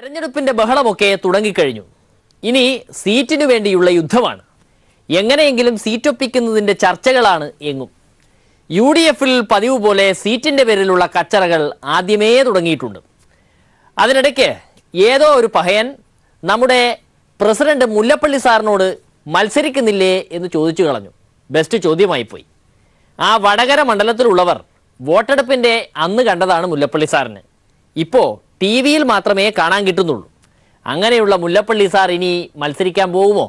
തെരഞ്ഞെടുപ്പിന്റെ ബഹളമൊക്കെ തുടങ്ങിക്കഴിഞ്ഞു ഇനി സീറ്റിനു വേണ്ടിയുള്ള യുദ്ധമാണ് എങ്ങനെയെങ്കിലും സീറ്റൊപ്പിക്കുന്നതിന്റെ ചർച്ചകളാണ് എങ്ങും യു ഡി എഫിൽ പതിവ് പോലെ സീറ്റിന്റെ പേരിലുള്ള കച്ചറകൾ ആദ്യമേ തുടങ്ങിയിട്ടുണ്ട് അതിനിടയ്ക്ക് ഏതോ ഒരു പഹയൻ നമ്മുടെ പ്രസിഡന്റ് മുല്ലപ്പള്ളി സാറിനോട് മത്സരിക്കുന്നില്ലേ എന്ന് ചോദിച്ചു കളഞ്ഞു ബെസ്റ്റ് ചോദ്യമായി പോയി ആ വടകര മണ്ഡലത്തിലുള്ളവർ വോട്ടെടുപ്പിന്റെ അന്ന് കണ്ടതാണ് മുല്ലപ്പള്ളി സാറിന് ഇപ്പോൾ ടി വിയിൽ മാത്രമേ കാണാൻ കിട്ടുന്നുള്ളൂ അങ്ങനെയുള്ള മുല്ലപ്പള്ളി സാർ ഇനി മത്സരിക്കാൻ പോകുമോ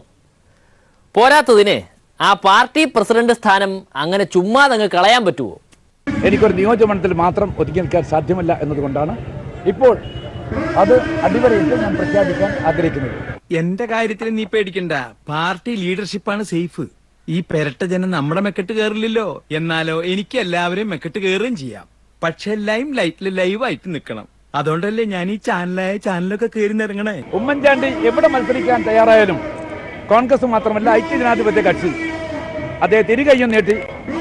പോരാത്തതിന് ആ പാർട്ടി പ്രസിഡന്റ് സ്ഥാനം അങ്ങനെ ചുമ്മാതങ്ങ് കളയാൻ പറ്റുമോ എനിക്കൊരു നിയോജകമണ്ഡലത്തിൽ മാത്രം ഒതുക്കി നിൽക്കാൻ സാധ്യമല്ല എന്നതുകൊണ്ടാണ് ഇപ്പോൾ അത് അടിവരയിട്ട് ഞാൻ പ്രഖ്യാപിക്കാൻ ആഗ്രഹിക്കുന്നത് എന്റെ കാര്യത്തിൽ നീ പേടിക്കണ്ട പാർട്ടി ലീഡർഷിപ്പാണ് സേഫ് ഈ പെരട്ട ജനം നമ്മുടെ മെക്കെട്ട് കയറില്ലല്ലോ എന്നാലോ എനിക്ക് എല്ലാവരെയും മെക്കെട്ട് കയറുകയും ചെയ്യാം പക്ഷെ ലൈം ലൈറ്റിൽ ലൈവായിട്ട് നിൽക്കണം അതുകൊണ്ടല്ലേ ഞാൻ ഈ ചാനലായ ചാനലൊക്കെ കയറി നിറങ്ങണേ ഉമ്മൻചാണ്ടി എവിടെ മത്സരിക്കാൻ തയ്യാറായാലും കോൺഗ്രസ് മാത്രമല്ല ഐക്യജനാധിപത്യ കക്ഷി അദ്ദേഹം തിരികയ്യും നീട്ടി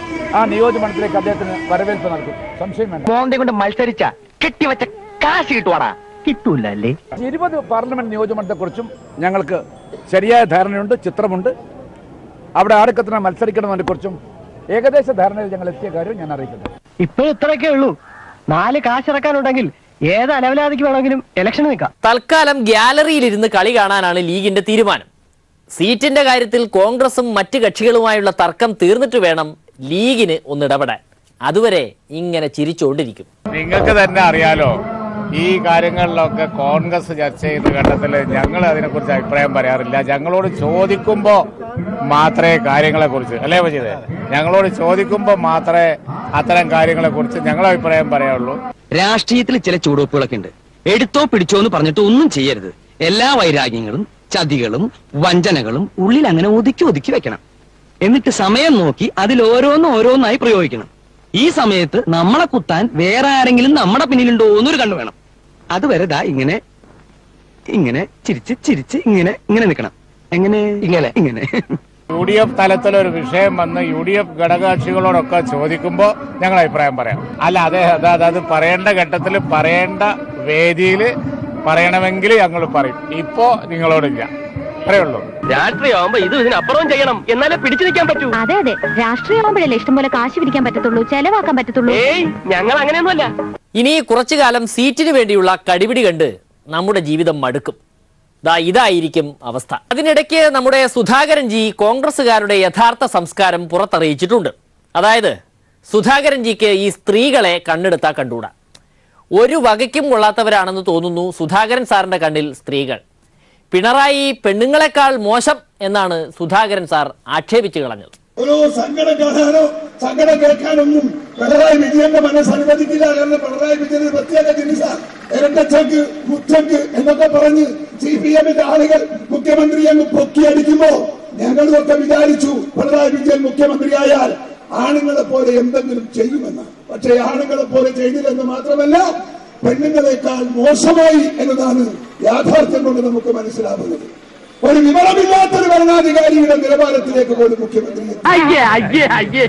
ആ നിയോജകമണ്ഡലത്തിലേക്ക് അദ്ദേഹത്തിന് വരവേൽപ്പ് നൽകും സംശയം വേണ്ട മോന്തെ കൊണ്ട് മത്സരിച്ച കെട്ടിവെച്ച കാശ് കിട്ടുവാടാ കിട്ടൂല അല്ലേ ഇരുപത് പാർലമെന്റ് നിയോജകമണ്ഡലത്തെക്കുറിച്ചും ഞങ്ങൾക്ക് ശരിയായ ധാരണയുണ്ട് ചിത്രമുണ്ട് അവിടെ ആർക്കത്തിന് മത്സരിക്കണമെന്നതിനെ കുറിച്ചും ഏകദേശ ധാരണയിൽ ഞങ്ങൾ എത്തിയ കാര്യം ഞാൻ അറിയിക്കുന്നു ഇപ്പൊ ഇത്രയൊക്കെ ഉള്ളൂ നാല് കാശിറക്കാനുണ്ടെങ്കിൽ ഏത് അലവലാതിക്ക് വേണമെങ്കിലും ഇലക്ഷന് നിൽക്കാം തൽക്കാലം ഗ്യാലറിയിലിരുന്ന് കളി കാണാനാണ് ലീഗിന്റെ തീരുമാനം സീറ്റിന്റെ കാര്യത്തിൽ കോൺഗ്രസും മറ്റ് കക്ഷികളുമായുള്ള തർക്കം തീർന്നിട്ട് വേണം ലീഗിന് ഒന്നിടപെടാൻ അതുവരെ ഇങ്ങനെ ചിരിച്ചുകൊണ്ടിരിക്കും നിങ്ങൾക്ക് തന്നെ അറിയാലോ ഈ കാര്യങ്ങളിലൊക്കെ കോൺഗ്രസ് ചർച്ച ചെയ്യുന്ന ഘട്ടത്തിൽ ഞങ്ങൾ അതിനെക്കുറിച്ച് അഭിപ്രായം പറയാറില്ല ഞങ്ങളോട് ചോദിക്കുമ്പോൾ മാത്രമേ കാര്യങ്ങളെക്കുറിച്ച് അല്ലേ പറ്റിയത് ഞങ്ങളോട് ചോദിക്കുമ്പോൾ മാത്രമേ അത്തരം കാര്യങ്ങളെക്കുറിച്ച് ഞങ്ങൾ അഭിപ്രായം പറയാറുള്ളൂ രാഷ്ട്രീയത്തിൽ ചില ചുവടുവെപ്പുകളൊക്കെ ഉണ്ട് എടുത്തോ പിടിച്ചോ എന്ന് പറഞ്ഞിട്ട് ഒന്നും ചെയ്യരുത് എല്ലാ വൈരാഗ്യങ്ങളും ചതികളും വഞ്ചനകളും ഉള്ളിൽ അങ്ങനെ ഒതുക്കി ഒതുക്കി വെക്കണം എന്നിട്ട് സമയം നോക്കി അതിൽ ഓരോന്നും ഓരോന്നായി പ്രയോഗിക്കണം ഈ സമയത്ത് നമ്മളെ കുത്താൻ വേറെ ആരെങ്കിലും നമ്മുടെ പിന്നിലുണ്ടോ എന്നൊരു കണ്ണു വേണം അതുവരെ ദാ ഇങ്ങനെ ഇങ്ങനെ ചിരിച്ച് ചിരിച്ച് ഇങ്ങനെ ഇങ്ങനെ നിൽക്കണം എങ്ങനെ ഇങ്ങനെ ഇങ്ങനെ യു ഡി എഫ് തലത്തിലൊരു വിഷയം വന്ന് യു ഡി എഫ് ഘടകകക്ഷികളോടൊക്കെ ചോദിക്കുമ്പോൾ ഞങ്ങൾ അഭിപ്രായം പറയാം അല്ല അതെ അതായത് അത് പറയേണ്ട ഘട്ടത്തിൽ പറയേണ്ട വേദിയിൽ പറയണമെങ്കിൽ ഞങ്ങൾ പറയും ഇപ്പോ നിങ്ങളോടില്ല പറയുള്ളൂ രാഷ്ട്രീയമാകുമ്പോ ഇത് ഇതിനപ്പുറവും ചെയ്യണം എന്നാലേ പിടിച്ചു നിൽക്കാൻ പറ്റൂ അതെ അതെ രാഷ്ട്രീയമാകുമ്പോഴല്ലേ ഇഷ്ടംപോലെ കാശ് പിടിക്കാൻ പറ്റത്തുള്ളൂ ചെലവാക്കാൻ പറ്റത്തുള്ളൂ ഏയ് ഞങ്ങൾ അങ്ങനെയൊന്നുമല്ല ഇനി കുറച്ചു കാലം സീറ്റിന് വേണ്ടിയുള്ള കടിപിടി കണ്ട് നമ്മുടെ ജീവിതം മടുക്കും ദാ ഇതായിരിക്കും അവസ്ഥ അതിനിടയ്ക്ക് നമ്മുടെ സുധാകരൻ ജി കോൺഗ്രസുകാരുടെ യഥാർത്ഥ സംസ്കാരം പുറത്തറിയിച്ചിട്ടുണ്ട് അതായത് സുധാകരൻ ജിക്ക് ഈ സ്ത്രീകളെ കണ്ണെടുത്താ കണ്ടൂടാ ഒരു വകയ്ക്കും കൊള്ളാത്തവരാണെന്ന് തോന്നുന്നു സുധാകരൻ സാറിന്റെ കണ്ണിൽ സ്ത്രീകൾ പിണറായി പെണ്ണുങ്ങളെക്കാൾ മോശം എന്നാണ് സുധാകരൻ സാർ ആക്ഷേപിച്ചു കളഞ്ഞത് ഒരു സങ്കടം കാണാനോ സങ്കടം കേൾക്കാനൊന്നും പിണറായി വിജയന്റെ മനസ്സ് അനുവദിക്കില്ല കാരണം പിണറായി വിജയൻ ഒരു പ്രത്യേക ജിനിസ ഇരട്ടച്ചക്ക് മുച്ചക്ക് എന്നൊക്കെ പറഞ്ഞ് സി പി എമ്മിന്റെ ആളുകൾ മുഖ്യമന്ത്രി അങ്ങ് പൊക്കിയടിക്കുമ്പോ ഞങ്ങളൊക്കെ വിചാരിച്ചു പിണറായി വിജയൻ മുഖ്യമന്ത്രിയായാൽ ആണുങ്ങളെ പോലെ എന്തെങ്കിലും ചെയ്യുമെന്ന് പക്ഷേ ആണുങ്ങളെ പോലെ ചെയ്തില്ലെന്ന് മാത്രമല്ല പെണ്ണുങ്ങളെക്കാൾ മോശമായി എന്നതാണ് യാഥാർത്ഥ്യം കൊണ്ട് നമുക്ക് മനസ്സിലാവുന്നത് ഒരു വിവരമില്ലാത്തൊരു ഭരണാധികാരിയുടെ നിലവാരത്തിലേക്ക് പോലും മുഖ്യമന്ത്രി എത്തി. അയ്യേ അയ്യേ അയ്യേ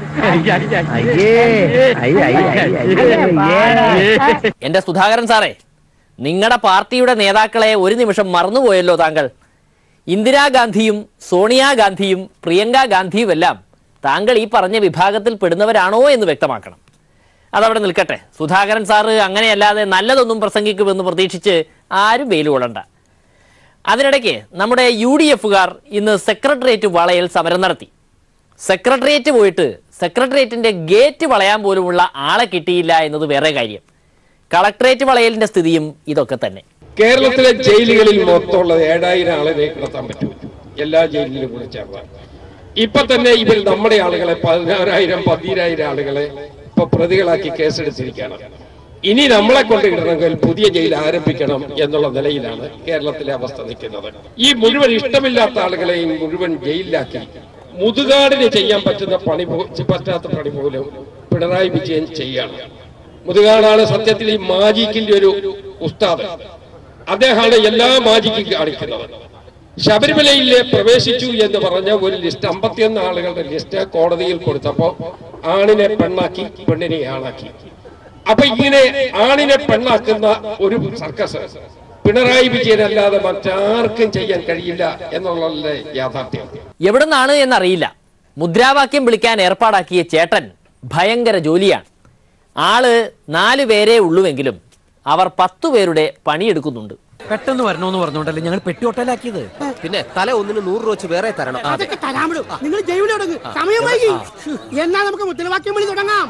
അയ്യേ എന്റെ സുധാകരൻ സാറേ നിങ്ങളുടെ പാർട്ടിയുടെ നേതാക്കളെ ഒരു നിമിഷം മറന്നുപോയല്ലോ താങ്കൾ ഇന്ദിരാഗാന്ധിയും സോണിയാഗാന്ധിയും പ്രിയങ്ക ഗാന്ധിയും എല്ലാം താങ്കൾ ഈ പറഞ്ഞ വിഭാഗത്തിൽ പെടുന്നവരാണോ എന്ന് വ്യക്തമാക്കണം അതവിടെ നിൽക്കട്ടെ സുധാകരൻ സാറ് അങ്ങനെയല്ലാതെ നല്ലതൊന്നും പ്രസംഗിക്കുമെന്ന് പ്രതീക്ഷിച്ച് ആരും വെയിൽ കൊള്ളണ്ട അതിനിടയ്ക്ക് നമ്മുടെ യു ഡി എഫുകാർ ഇന്ന് സെക്രട്ടേറിയറ്റ് വളയൽ സമരം നടത്തി സെക്രട്ടേറിയറ്റ് പോയിട്ട് സെക്രട്ടേറിയറ്റിന്റെ ഗേറ്റ് വളയാൻ പോലുമുള്ള ആളെ കിട്ടിയില്ല എന്നത് വേറെ കാര്യം കളക്ടറേറ്റ് വളയലിന്റെ സ്ഥിതിയും ഇതൊക്കെ തന്നെ കേരളത്തിലെ ജയിലുകളിൽ മൊത്തമുള്ള ഏഴായിരം ആളെ രേഖപ്പെടുത്താൻ പറ്റും എല്ലാ ജയിലിലും കൂടെ ചേർന്നാൽ ഇപ്പൊ തന്നെ ഇവർ നമ്മുടെ ആളുകളെ പതിനാറായിരം പതിനായിരം ആളുകളെ ഇപ്പൊ പ്രതികളാക്കി കേസെടുത്തിരിക്കുകയാണ് ഇനി നമ്മളെ കൊണ്ട് ഇടണമെങ്കിൽ പുതിയ ജയിൽ ആരംഭിക്കണം എന്നുള്ള നിലയിലാണ് കേരളത്തിലെ അവസ്ഥ നിൽക്കുന്നത് ഈ മുഴുവൻ ഇഷ്ടമില്ലാത്ത ആളുകളെയും മുഴുവൻ ജയിലിലാക്കി മുതുകാടിന് ചെയ്യാൻ പറ്റുന്ന പണി പോ- പറ്റാത്ത പണി പോലും പിണറായി വിജയൻ ചെയ്യാണ് മുതുകാടാണ് സത്യത്തിൽ ഈ മാജിക്കിന്റെ ഒരു ഉസ്താദ് അദ്ദേഹമാണ് എല്ലാ മാജിക്കും കാണിക്കുന്നത് ശബരിമലയിലെ പ്രവേശിച്ചു എന്ന് പറഞ്ഞ ഒരു ലിസ്റ്റ് അമ്പത്തിയൊന്ന് ആളുകളുടെ ലിസ്റ്റ് കോടതിയിൽ കൊടുത്തപ്പോ ആണിനെ പെണ്ണാക്കി പെണ്ണിനെ ആണാക്കി അപ്പൊ ഇങ്ങനെ ആണിനെ പെണ്ണാക്കുന്ന ഒരു സർക്കസ് പിണറായി വിജയനല്ലാതെ മറ്റാർക്കും ചെയ്യാൻ കഴിയില്ല എന്നുള്ളതല്ലേ യാഥാർത്ഥ്യം എവിടുന്നാണ് എന്നറിയില്ല മുദ്രാവാക്യം വിളിക്കാൻ ഏർപ്പാടാക്കിയ ചേട്ടൻ ഭയങ്കര ജോലിയാണ് ആള് നാലു പേരേ ഉള്ളുവെങ്കിലും അവർ പത്തു പേരുടെ പണിയെടുക്കുന്നുണ്ട് പെട്ടെന്ന് വരണോന്ന് പറഞ്ഞോണ്ടല്ലേ ഞങ്ങൾ പെട്ടി ഹോട്ടലാക്കിയത് പിന്നെ തല ഒന്നിന് നൂറ് രൂപ വെച്ച് വേറെ തരണം അതൊക്കെ തരാമിടും നിങ്ങൾ ജൈവിൽ തുടങ്ങ് സമയം വൈകി എന്നാ നമുക്ക് മുദ്രാവാക്യം വിളി തുടങ്ങാം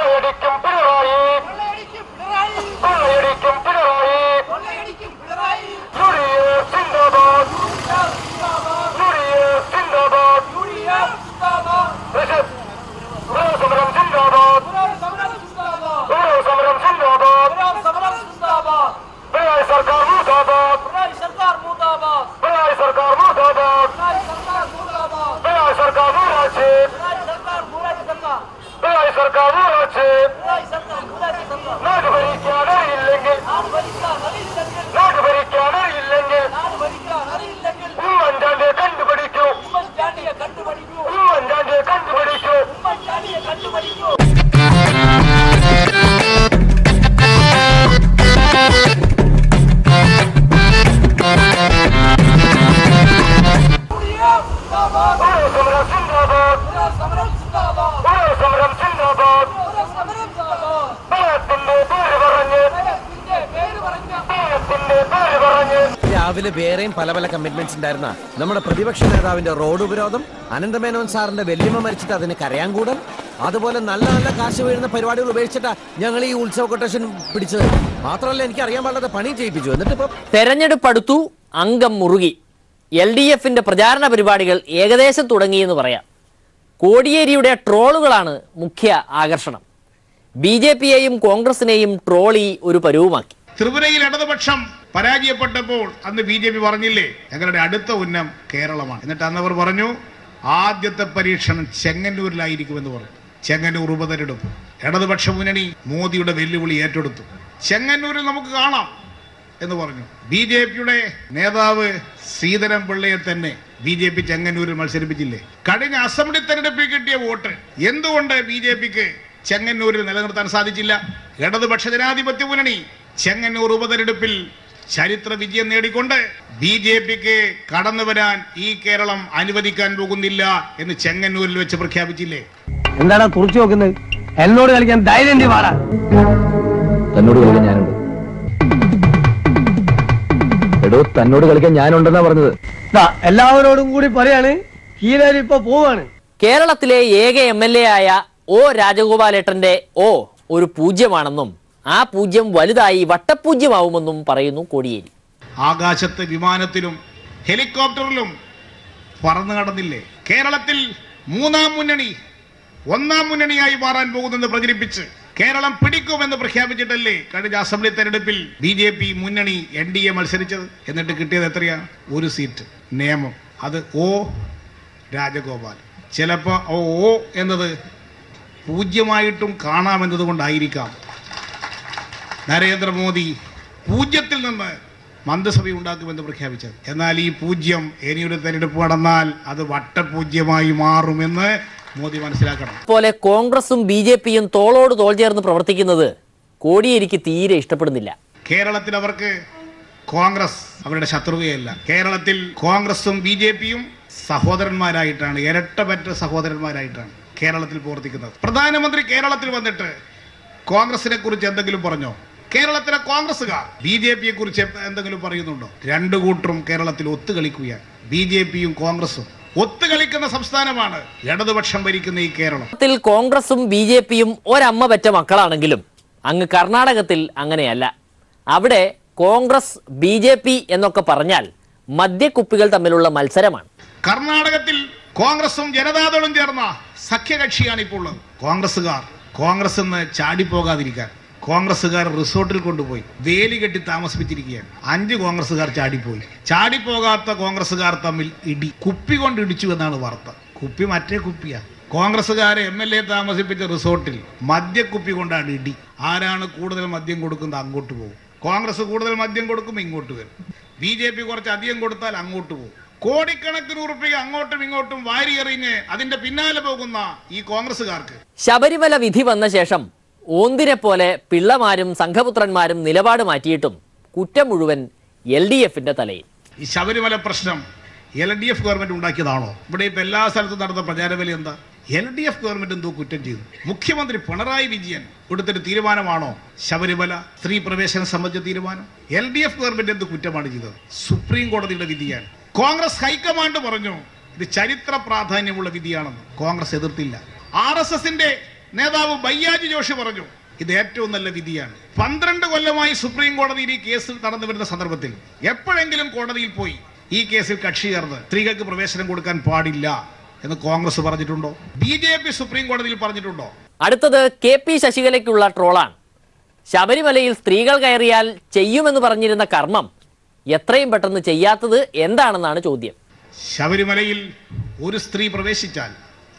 രാവിലെ വേറെയും പല പല കമ്മിറ്റ്മെന്റ്സ് ഉണ്ടായിരുന്ന നമ്മുടെ പ്രതിപക്ഷ നേതാവിന്റെ റോഡ് ഉപരോധം അനന്തമേനോൻ സാറിന്റെ വെല്ലുമ മരിച്ചിട്ട് അതിന് കരയാൻ കൂടൽ അതുപോലെ നല്ല നല്ല കാശ് വീഴുന്ന പരിപാടികൾ ഉപേക്ഷിച്ചിട്ടാ ഞങ്ങൾ ഈ ഉത്സവ കൊട്ടേഷൻ പിടിച്ചത് മാത്രമല്ല എനിക്ക് അറിയാൻ പാടാതെ പണി ചെയ്യിപ്പിച്ചു എന്നിട്ട് ഇപ്പൊ തെരഞ്ഞെടുപ്പ് അടുത്തു അംഗം മുറുകി എൽ ഡി എഫിന്റെ പ്രചാരണ പരിപാടികൾ ഏകദേശം തുടങ്ങിയെന്ന് പറയാം കോടിയേരിയുടെ ട്രോളുകളാണ് മുഖ്യ ആകർഷണം ബി ജെ പിയെയും കോൺഗ്രസിനെയും ട്രോളി ഒരു പരുവുമാക്കി ത്രിപുരയിൽ ഇടതുപക്ഷം പരാജയപ്പെട്ടപ്പോൾ അന്ന് ബി ജെ പി പറഞ്ഞില്ലേ ഞങ്ങളുടെ അടുത്ത ഉന്നം കേരളമാണ് എന്നിട്ട് അന്ന് അവർ പറഞ്ഞു ആദ്യത്തെ പരീക്ഷണം ചെങ്ങന്നൂരിലായിരിക്കുമെന്ന് പറഞ്ഞു ചെങ്ങന്നൂർ ഉപതെരഞ്ഞെടുപ്പ് ഇടതുപക്ഷ മുന്നണി മോദിയുടെ വെല്ലുവിളി ഏറ്റെടുത്തു ചെങ്ങന്നൂരിൽ നമുക്ക് കാണാം എന്ന് പറഞ്ഞു ബി ജെ പിയുടെ നേതാവ് ശ്രീധരൻ പിള്ളയെ തന്നെ ബി ജെ പി ചെങ്ങന്നൂരിൽ മത്സരിപ്പിച്ചില്ലേ കഴിഞ്ഞ അസംബ്ലി തെരഞ്ഞെടുപ്പിൽ കിട്ടിയ വോട്ട് എന്തുകൊണ്ട് ബി ജെ പിക്ക് ചെങ്ങന്നൂരിൽ നിലനിർത്താൻ സാധിച്ചില്ല ഇടതുപക്ഷ ജനാധിപത്യ മുന്നണി ചെങ്ങന്നൂർ ഉപതെരഞ്ഞെടുപ്പിൽ ചരിത്ര വിജയം നേടിക്കൊണ്ട് ബി ജെ പിക്ക് കടന്നു വരാൻ ഈ കേരളം അനുവദിക്കാൻ പോകുന്നില്ല എന്ന് ചെങ്ങന്നൂരിൽ വെച്ച് പ്രഖ്യാപിച്ചില്ലേ എന്താടാ തുറച്ചു നോക്കുന്നത് എന്നോട് കളിക്കാൻ ധൈര്യം പാടാ തന്നോട് കളിക്കാൻ ഞാനുണ്ട് എടോ തന്നോട് കളിക്കാൻ ഞാനുണ്ടെന്നാ പറഞ്ഞത് എല്ലാവരോടും കൂടി പറയാണ് കീലേരി ഇപ്പൊ പോവാണ് കേരളത്തിലെ ഏക എം എൽ എ ആയ ഒ രാജഗോപാലേട്ടന്റെ ഒ ഒരു പൂജ്യമാണെന്നും ആ പൂജ്യം വലുതായി വട്ടപൂജ്യമാവുമെന്നും പറയുന്നു കോടിയേരി ആകാശത്ത് വിമാനത്തിലും ഹെലികോപ്റ്ററിലും പറന്നു കടന്നില്ലേ കേരളത്തിൽ മൂന്നാം മുന്നണി ഒന്നാം മുന്നണിയായി മാറാൻ പോകുന്നെന്ന് പ്രചരിപ്പിച്ച് കേരളം പിടിക്കുമെന്ന് പ്രഖ്യാപിച്ചിട്ടല്ലേ കഴിഞ്ഞ അസംബ്ലി തെരഞ്ഞെടുപ്പിൽ ബി ജെ പി മുന്നണി എൻ ഡി എ മത്സരിച്ചത് എന്നിട്ട് കിട്ടിയത് എത്രയാ ഒരു സീറ്റ് നിയമം അത് ഒ രാജഗോപാൽ ചിലപ്പോൾ ഓ എന്നത് പൂജ്യമായിട്ടും കാണാമെന്നത് കൊണ്ടായിരിക്കാം നരേന്ദ്രമോദി പൂജ്യത്തിൽ നിന്ന് മന്ത്രിസഭ ഉണ്ടാക്കുമെന്ന് പ്രഖ്യാപിച്ചത് എന്നാൽ ഈ പൂജ്യം ഇനിയൊരു തെരഞ്ഞെടുപ്പ് നടന്നാൽ അത് വട്ടപൂജ്യമായി മാറുമെന്ന് മോദി മനസ്സിലാക്കണം പോലെ കോൺഗ്രസും ബി ജെ പിയും തോളോട് തോൾ ചേർന്ന് പ്രവർത്തിക്കുന്നത് കോടിയേരിക്ക് തീരെ ഇഷ്ടപ്പെടുന്നില്ല കേരളത്തിൽ അവർക്ക് കോൺഗ്രസ് അവരുടെ ശത്രുതയല്ല കേരളത്തിൽ കോൺഗ്രസും ബി ജെ പിയും സഹോദരന്മാരായിട്ടാണ് ഇരട്ടപറ്റ സഹോദരന്മാരായിട്ടാണ് കേരളത്തിൽ പ്രവർത്തിക്കുന്നത് പ്രധാനമന്ത്രി കേരളത്തിൽ വന്നിട്ട് കോൺഗ്രസിനെ കുറിച്ച് എന്തെങ്കിലും പറഞ്ഞോ കേരളത്തിലെ കോൺഗ്രസ്സുകാർ ബി ജെ പിയെ കുറിച്ച് എന്തെങ്കിലും പറയുന്നുണ്ടോ രണ്ടു കൂട്ടരും കേരളത്തിൽ ഒത്തുകളിക്കുകയാണ് ബി ജെ പിയും കോൺഗ്രസും ഒത്തുകളിക്കുന്ന സംസ്ഥാനമാണ് ഇടതുപക്ഷം ഭരിക്കുന്ന ഈ കേരളം കേരളത്തിൽ കോൺഗ്രസും ബി ജെ പിയും ഒരമ്മ പെറ്റ മക്കളാണെങ്കിലും അങ്ങ് കർണാടകത്തിൽ അങ്ങനെയല്ല അവിടെ കോൺഗ്രസ് ബി ജെ പി എന്നൊക്കെ പറഞ്ഞാൽ മദ്യക്കുപ്പികൾ തമ്മിലുള്ള മത്സരമാണ് കർണാടകത്തിൽ കോൺഗ്രസും ജനതാദളും ചേർന്ന സഖ്യകക്ഷിയാണ് ഇപ്പോൾ ഉള്ളത് കോൺഗ്രസ്സുകാർ കോൺഗ്രസ് നിന്ന് ചാടിപ്പോകാതിരിക്കാൻ കോൺഗ്രസ്സുകാർ റിസോർട്ടിൽ കൊണ്ടുപോയി വേലി കെട്ടി താമസിപ്പിച്ചിരിക്കുകയാണ് അഞ്ച് കോൺഗ്രസ്സുകാർ ചാടിപ്പോയി ചാടിപ്പോകാത്ത കോൺഗ്രസ്സുകാർ തമ്മിൽ ഇടി കുപ്പി കൊണ്ട് ഇടിച്ചു എന്നാണ് വാർത്ത കുപ്പി മറ്റേ കുപ്പിയാ കോൺഗ്രസ്സുകാരെ എം എൽ എ താമസിപ്പിച്ച റിസോർട്ടിൽ മദ്യക്കുപ്പി കൊണ്ടാണ് ഇടി ആരാണ് കൂടുതൽ മദ്യം കൊടുക്കുന്നത് അങ്ങോട്ട് പോകും കോൺഗ്രസ് കൂടുതൽ മദ്യം കൊടുക്കുമ്പോൾ ഇങ്ങോട്ട് വരും ബി ജെ പി കുറച്ച് അധികം കൊടുത്താൽ അങ്ങോട്ട് പോകും കോടിക്കണക്കിന് ഉറുപ്പിക അങ്ങോട്ടും ഇങ്ങോട്ടും വാരിയെറിഞ്ഞ് അതിന്റെ പിന്നാലെ പോകുന്ന ഈ കോൺഗ്രസ്സുകാർക്ക് ശബരിമല വിധി വന്ന ശേഷം ഓന്തിനെ പോലെ പിള്ളമാരും സംഘപുത്രന്മാരും നിലപാട് മാറ്റിയിട്ടും കുറ്റം മുഴുവൻ എൽ ഡി എഫിന്റെ തലയിൽ ഈ ശബരിമല പ്രശ്നം എൽ ഡി എഫ് ഗവൺമെന്റ് ഉണ്ടാക്കിയതാണോ ഇവിടെ ഇപ്പൊ എല്ലാ സ്ഥലത്തും നടന്ന പ്രചാരബലി എന്താ എൽ ഡി എഫ് ഗവൺമെന്റ് എന്തോ കുറ്റം ചെയ്തു മുഖ്യമന്ത്രി പിണറായി വിജയൻ എടുത്തൊരു തീരുമാനമാണോ ശബരിമല സ്ത്രീ പ്രവേശനം സംബന്ധിച്ച തീരുമാനം എൽ ഡി എഫ് ഗവൺമെന്റ് എന്ത് കുറ്റമാണ് ചെയ്തത് സുപ്രീം കോടതിയുടെ വിധിയാണ് കോൺഗ്രസ് ഹൈക്കമാൻഡ് പറഞ്ഞു ഇത് ചരിത്ര പ്രാധാന്യമുള്ള വിധിയാണെന്ന് കോൺഗ്രസ് എതിർത്തില്ല ആർ എസ് എസിന്റെ നേതാവ് ബയ്യാജി ജോഷി പറഞ്ഞു ഇത് ഏറ്റവും നല്ല വിധിയാണ് പന്ത്രണ്ട് കൊല്ലമായി സുപ്രീം കോടതിയിൽ ഈ കേസ് നടന്നു വരുന്ന സന്ദർഭത്തിൽ എപ്പോഴെങ്കിലും കോടതിയിൽ പോയി ഈ കേസിൽ കക്ഷി ചേർന്ന് സ്ത്രീകൾക്ക് പ്രവേശനം കൊടുക്കാൻ പാടില്ല എന്ന് കോൺഗ്രസ് പറഞ്ഞിട്ടുണ്ടോ ബി ജെ പി സുപ്രീം കോടതിയിൽ പറഞ്ഞിട്ടുണ്ടോ അടുത്തത് കെ പി ശശികലയ്ക്കുള്ള ട്രോളാണ് ശബരിമലയിൽ സ്ത്രീകൾ കയറിയാൽ ചെയ്യുമെന്ന് പറഞ്ഞിരുന്ന കർമ്മം എത്രയും പെട്ടെന്ന് ചെയ്യാത്തത് എന്താണെന്നാണ് ചോദ്യം ശബരിമലയിൽ ഒരു സ്ത്രീ പ്രവേശിച്ചാൽ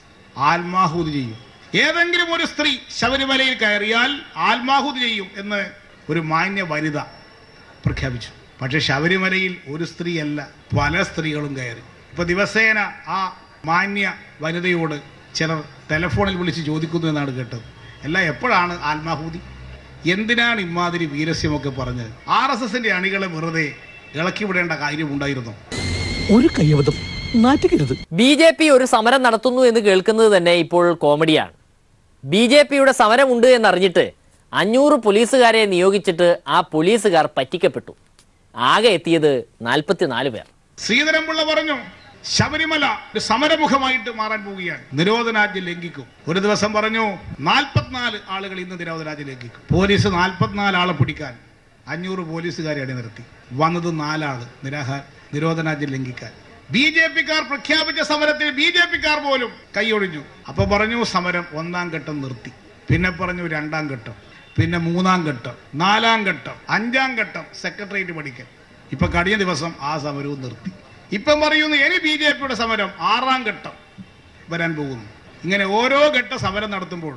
ആത്മാഹൂതി ചെയ്യും ഏതെങ്കിലും ഒരു സ്ത്രീ ശബരിമലയിൽ കയറിയാൽ ആത്മാഹൂതി ചെയ്യും എന്ന് ഒരു മാന്യ വനിത പ്രഖ്യാപിച്ചു പക്ഷേ ശബരിമലയിൽ ഒരു സ്ത്രീയല്ല പല സ്ത്രീകളും കയറി ഇപ്പൊ ദിവസേന ആ മാന്യ വനിതയോട് ചിലർ ടെലഫോണിൽ വിളിച്ച് ചോദിക്കുന്നു എന്നാണ് കേട്ടത് എല്ലാം എപ്പോഴാണ് ആത്മാഹൂതി എന്തിനാണ് ഇമാതിരി വീരസ്യമൊക്കെ പറഞ്ഞത് ആർ എസ് എസിന്റെ അണികളെ വെറുതെ ഇളക്കി വിടേണ്ട കാര്യമുണ്ടായിരുന്നു ഒരു കയ്യബദ്ധം നാറ്റുകരുത് ബി ജെ പി ഒരു സമരം നടത്തുന്നു എന്ന് കേൾക്കുന്നത് തന്നെ ഇപ്പോൾ കോമഡിയാണ് ബി ജെ പിയുടെ സമരമുണ്ട് എന്നറിഞ്ഞിട്ട് അഞ്ഞൂറ് പോലീസുകാരെ നിയോഗിച്ചിട്ട് ആ പോലീസുകാർ പറ്റിക്കപ്പെട്ടു ആകെ എത്തിയത് നാൽപ്പത്തിനാല് പേർ ശ്രീധരൻപിള്ള പറഞ്ഞു ശബരിമല ഒരു സമരമുഖമായിട്ട് മാറാൻ പോവുകയാണ് നിരോധനാജ്ഞ ലംഘിക്കും ഒരു ദിവസം പറഞ്ഞു നാൽപ്പത്തിനാല് ആളുകൾ ഇന്ന് നിരോധനാജ്ഞ ലംഘിക്കും പോലീസ് നാൽപ്പത്തിനാല് ആളെ പിടിക്കാൻ അഞ്ഞൂറ് പോലീസുകാരെ അണിനിരത്തി വന്നത് നാലാള് നിരാഹാ നിരോധനാജ്ഞ ലംഘിക്കാൻ ബി ജെ പിക്കാർ പ്രഖ്യാപിച്ച സമരത്തിൽ ബി ജെ പിക്കാർ പോലും കൈയൊഴിഞ്ഞു അപ്പൊ പറഞ്ഞു സമരം ഒന്നാം ഘട്ടം നിർത്തി പിന്നെ പറഞ്ഞു രണ്ടാം ഘട്ടം പിന്നെ മൂന്നാം ഘട്ടം നാലാം ഘട്ടം അഞ്ചാം ഘട്ടം സെക്രട്ടേറിയറ്റ് പഠിക്കൽ ഇപ്പൊ കഴിഞ്ഞ ദിവസം ആ സമരവും നിർത്തി ഇപ്പം പറയുന്നു ഇനി ബി ജെ പിയുടെ സമരം ആറാം ഘട്ടം വരാൻ പോകുന്നു ഇങ്ങനെ ഓരോ ഘട്ട സമരം നടത്തുമ്പോൾ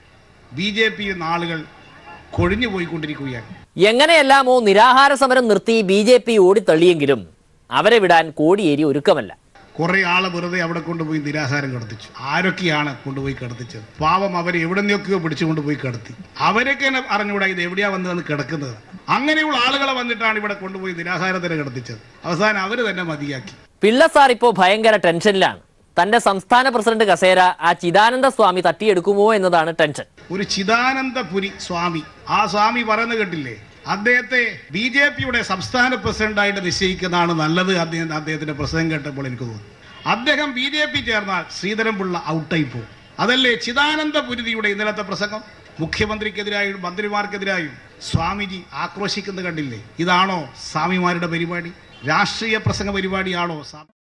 ബി ജെ പി നാളുകൾ കൊഴിഞ്ഞു പോയിക്കൊണ്ടിരിക്കുകയാണ് എങ്ങനെയെല്ലാമോ നിരാഹാര സമരം നിർത്തി ബി ജെ പി ഓടിത്തള്ളിയെങ്കിലും അവരെ വിടാൻ കോടിയേരി ഒരുക്കമല്ല കുറെ ആളെ വെറുതെ അവിടെ കൊണ്ടുപോയി നിരാഹാരം കിടത്തിച്ചു ആരൊക്കെയാണ് കൊണ്ടുപോയി കിടത്തിച്ചത് പാവം അവരെ എവിടെ നിന്നൊക്കെയോ പിടിച്ചുകൊണ്ട് പോയി കിടത്തി അവരൊക്കെ തന്നെ അറിഞ്ഞുകൂടാ ഇത് എവിടെയാ വന്ന് വന്ന് കിടക്കുന്നത് അങ്ങനെയുള്ള ആളുകളെ വന്നിട്ടാണ് ഇവിടെ കൊണ്ടുപോയി നിരാഹാരത്തിന് കിടത്തിച്ചത് അവസാനം അവർ തന്നെ മതിയാക്കി പിള്ള സാർ ഇപ്പോൾ ഭയങ്കര ടെൻഷനിലാണ് തന്റെ സംസ്ഥാന പ്രസിഡന്റ് കസേര ആ ചിദാനന്ദ സ്വാമി തട്ടിയെടുക്കുമോ എന്നതാണ് ടെൻഷൻ ഒരു ചിദാനന്ദപുരി സ്വാമി ആ സ്വാമി പറയുന്നത് കേട്ടില്ലേ അദ്ദേഹത്തെ ബി ജെ പിയുടെ സംസ്ഥാന പ്രസിഡന്റായിട്ട് നിശ്ചയിക്കുന്നതാണ് നല്ലത് അദ്ദേഹം അദ്ദേഹത്തിന്റെ പ്രസംഗം കേട്ടപ്പോൾ എനിക്ക് തോന്നുന്നു അദ്ദേഹം ബി ജെ പി ചേർന്നാൽ ശ്രീധരൻപിള്ള ഔട്ടായി പോകും അതല്ലേ ചിദാനന്ദപുരിയുടെ ഇന്നലത്തെ പ്രസംഗം മുഖ്യമന്ത്രിക്കെതിരായും മന്ത്രിമാർക്കെതിരായും സ്വാമിജി ആക്രോശിക്കുന്നത് കണ്ടില്ലേ ഇതാണോ സ്വാമിമാരുടെ പരിപാടി രാഷ്ട്രീയ പ്രസംഗ പരിപാടിയാണോ സ്വാമി